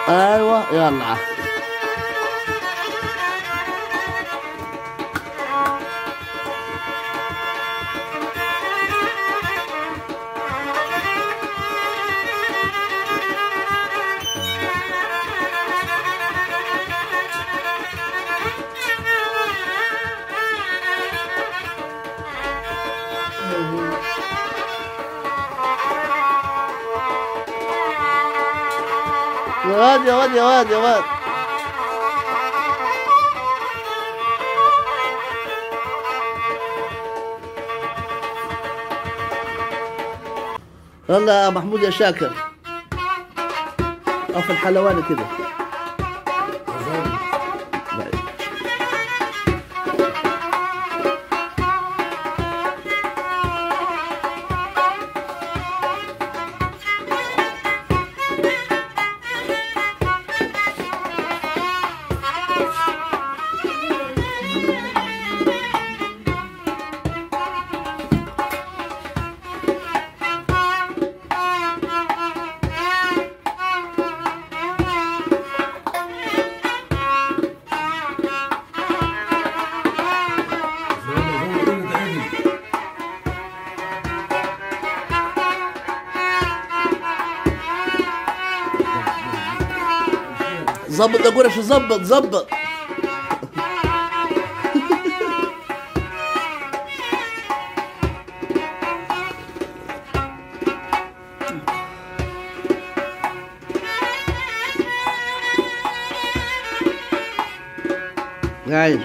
ايوه يلا يا واد يا واد يا واد يا واد يلا يا محمود يا شاكر اقف الحلواني كده بعيد. ظبط يا قرش ظبط ظبط يا عيني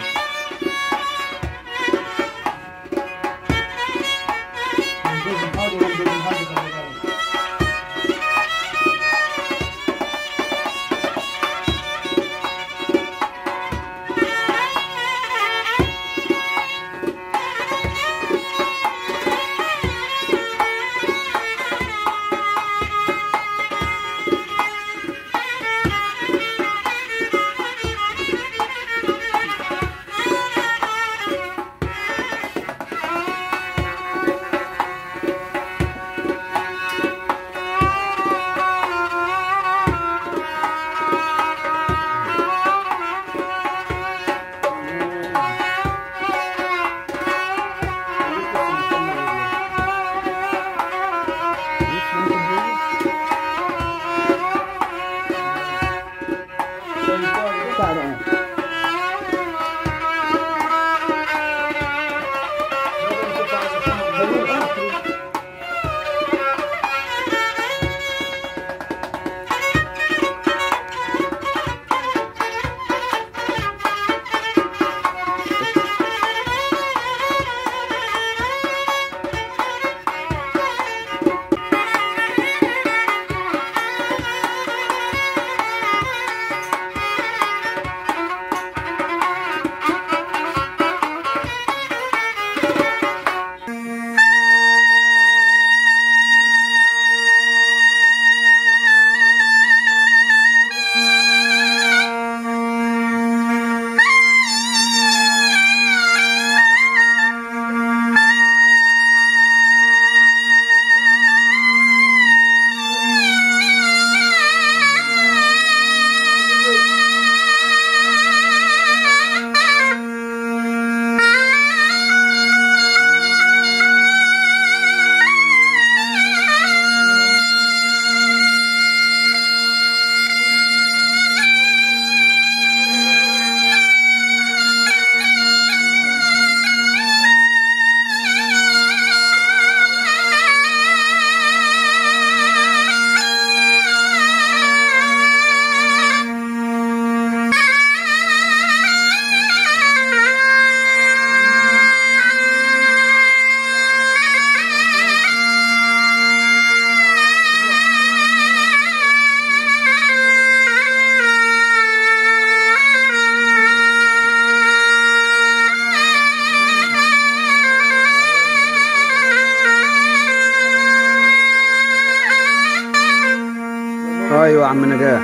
ايوه يا عم نجاح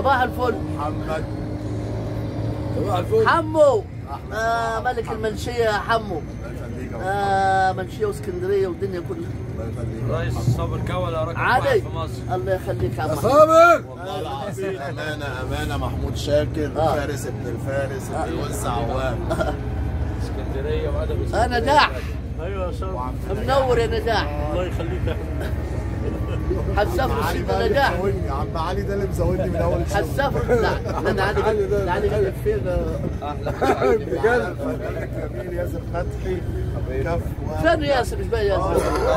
صباح الفل محمد صباح الفل حمو آه ملك المنشيه يا حمو الله يخليك يا أبو آه منشيه واسكندريه والدنيا كلها الله يخليك يا رئيس صابر كولا رقم علي واحد في مصر الله يخليك يا عم صابر والله العظيم امانه امانه محمود شاكر آه. فارس ابن الفارس ابن الوز عوام اسكندريه وادب آه نجاح ايوه يا صاحبي منور يا نجاح الله يخليك يا أحمد. هتسافروا علي سيدنا بقى اللي نجاح مزودني عم علي ده اللي مزودني من اول الشهر هتسافروا لا انا علي غالب علي غالب فين بجد الفنان الجميل ياسر فتحي كف فين ياسر مش باين ياسر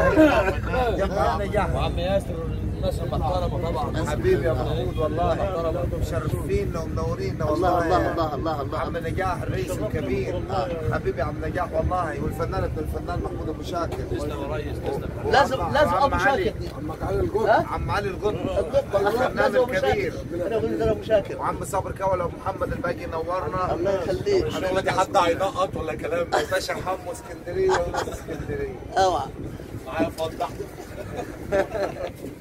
وعم ياسر الناس المحترمه طبعا حبيبي يا محمود والله مشرفينا ومنورينا الله والله الله الله الله الله عم نجاح الرئيس الكبير حبيبي عم نجاح والله والفنان ابن الفنان محمود ابو شاكر تسلم يا ريس تسلم لازم لازم ابو وعم علي. شاكر عمك علي الجود ها عم علي القط القطة الفنان لازم ابو الكبير شاكر انا قلت له ابو شاكر وعم صابر كولا ومحمد الباقي نورنا الله يخليك دلوقتي حد هينقط ولا كلام باشا حمو اسكندريه ونص اسكندريه اوعى معايا فضح